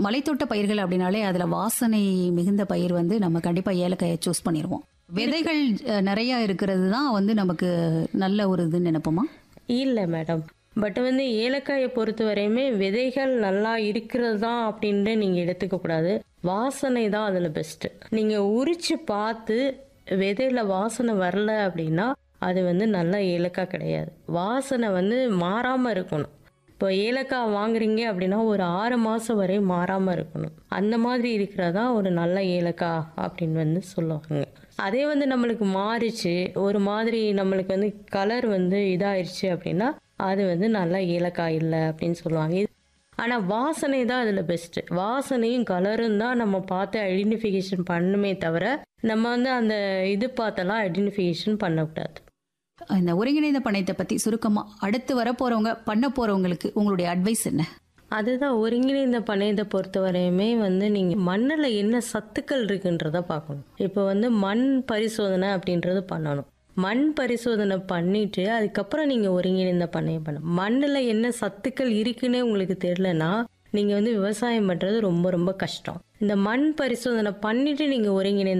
மலைத்தோட்ட பயிர்கள் அப்படின்னாலே அதுல வாசனை மிகுந்த பயிர் வந்து நம்ம கண்டிப்பா ஏலக்காயை சூஸ் பண்ணிடுவோம் விதைகள் அஹ், நிறைய இருக்கிறது தான் வந்து நமக்கு நல்ல ஒரு இதுன்னு நினைப்போமா இல்லை மேடம் பட் வந்து ஏலக்காயை பொறுத்த வரையுமே விதைகள் நல்லா இருக்கிறது தான் அப்படின்ட்டு நீங்கள் எடுத்துக்க கூடாது வாசனை தான் அதில் பெஸ்ட்டு நீங்கள் உரிச்சு பார்த்து விதையில வாசனை வரல அப்படின்னா அது வந்து நல்ல ஏலக்காய் கிடையாது வாசனை வந்து மாறாமல் இருக்கணும் இப்போ ஏலக்காய் வாங்குறீங்க அப்படின்னா ஒரு ஆறு மாதம் வரை மாறாமல் இருக்கணும் அந்த மாதிரி இருக்கிறதா ஒரு நல்ல ஏலக்காய் அப்படின்னு வந்து சொல்லுவாங்க அதே வந்து நம்மளுக்கு மாறிச்சு ஒரு மாதிரி நம்மளுக்கு வந்து கலர் வந்து இதாயிருச்சு அப்படின்னா அது வந்து நல்ல ஏலக்காய் இல்லை அப்படின்னு சொல்லுவாங்க இது- ஆனா வாசனை தான் அதுல பெஸ்ட் வாசனையும் கலரும் தான் நம்ம பார்த்து ஐடென்டிஃபிகேஷன் பண்ணுமே தவிர நம்ம வந்து அந்த இது பார்த்தெல்லாம் ஐடென்டிஃபிகேஷன் பண்ணக்கூடாது இந்த ஒருங்கிணைந்த பண்ணையத்தை பத்தி சுருக்கமா அடுத்து வர போறவங்க பண்ண போறவங்களுக்கு உங்களுடைய அட்வைஸ் என்ன அதுதான் ஒருங்கிணைந்த பண்ணையத்தை பொறுத்த வரையுமே வந்து நீங்கள் மண்ணில் என்ன சத்துக்கள் இருக்குன்றத பார்க்கணும் இப்போ வந்து மண் பரிசோதனை அப்படின்றது பண்ணணும் மண் பரிசோதனை பண்ணிட்டு அதுக்கப்புறம் நீங்கள் ஒருங்கிணைந்த பண்ணையம் பண்ணணும் மண்ணில் என்ன சத்துக்கள் இருக்குன்னே உங்களுக்கு தெரியலனா நீங்கள் வந்து விவசாயம் பண்ணுறது ரொம்ப ரொம்ப கஷ்டம் இந்த மண் பரிசோதனை பண்ணிட்டு நீங்கள் ஒருங்கிணைந்த